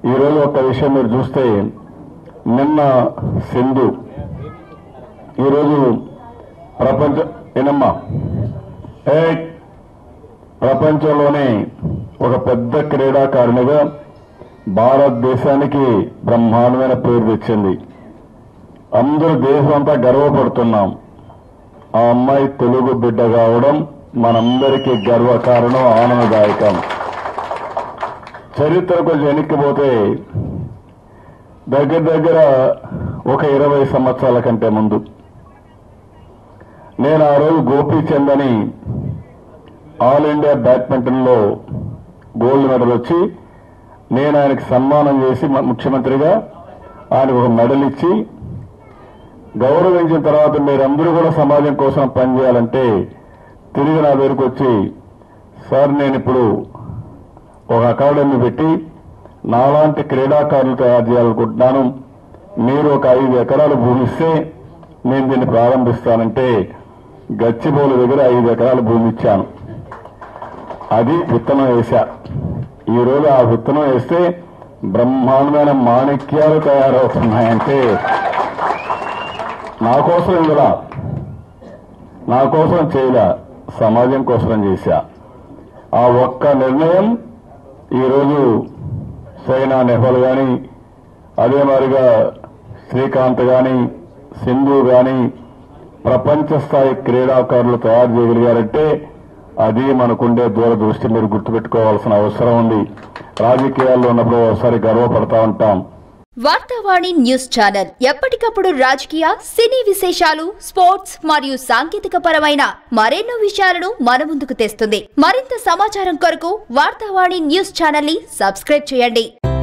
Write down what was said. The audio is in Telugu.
ఈరోజు ఒక విషయం మీరు చూస్తే నిన్న సింధు ఈరోజు ప్రపంచ ఏనమ్మా ఏ ప్రపంచంలోనే ఒక పెద్ద క్రీడాకారునిగా భారతదేశానికి బ్రహ్మాండమైన పేరు తెచ్చింది అందరూ దేశం అంతా గర్వపడుతున్నాం ఆ అమ్మాయి తెలుగు బిడ్డ కావడం మనందరికీ గర్వకారణం ఆనందదాయకం చరిత్ర కొంచెం వెనక్కిపోతే దగ్గర దగ్గర ఒక ఇరవై సంవత్సరాల కంటే ముందు నేను ఆ రోజు గోపీచంద్ అని ఆల్ ఇండియా బ్యాడ్మింటన్ లో గోల్డ్ మెడల్ వచ్చి నేను ఆయనకి సన్మానం చేసి మ- ముఖ్యమంత్రిగా ఆయనకు ఒక మెడల్ ఇచ్చి గౌరవించిన తర్వాత మీరందరూ కూడా సమాజం కోసం పనిచేయాలంటే తిరిగి నా దగ్గరకు వచ్చి సార్ నేను ఇప్పుడు ఒక అకాడమీ పెట్టి నాలాంటి క్రీడాకారులు తయారు చేయాలనుకుంటున్నాను మీరు ఒక ఐదు ఎకరాలు భూమి ఇస్తే నేను దీన్ని ప్రారంభిస్తానంటే గచ్చిబౌలి దగ్గర ఐదు ఎకరాల భూమి ఇచ్చాను అది విత్తనం వేశా ఈ రోజు ఆ విత్తనం వేస్తే బ్రహ్మాండమైన మాణిక్యాలు తయారవుతున్నాయంటే నా కోసం ఇందులా నా కోసం చేయలా సమాజం కోసం చేశా ఆ ఒక్క నిర్ణయం ఈరోజు సైనా నెహ్వాల్ గాని అదే మాదిరిగా శ్రీకాంత్ గాని సింధు గాని ప్రపంచ స్థాయి క్రీడాకారులు తయారు చేయగలిగారంటే అది మనకుండే దూరదృష్టి మీరు గుర్తుపెట్టుకోవాల్సిన అవసరం ఉంది రాజకీయాల్లో ఉన్నప్పుడు ఒకసారి గర్వపడతా ఉంటాం వార్తావాణి న్యూస్ ఛానల్ ఎప్పటికప్పుడు రాజకీయ సినీ విశేషాలు స్పోర్ట్స్ మరియు సాంకేతిక పరమైన మరెన్నో విషయాలను మన ముందుకు తెస్తుంది మరింత సమాచారం కొరకు వార్తావాణి న్యూస్ ఛానల్ ని సబ్స్క్రైబ్ చేయండి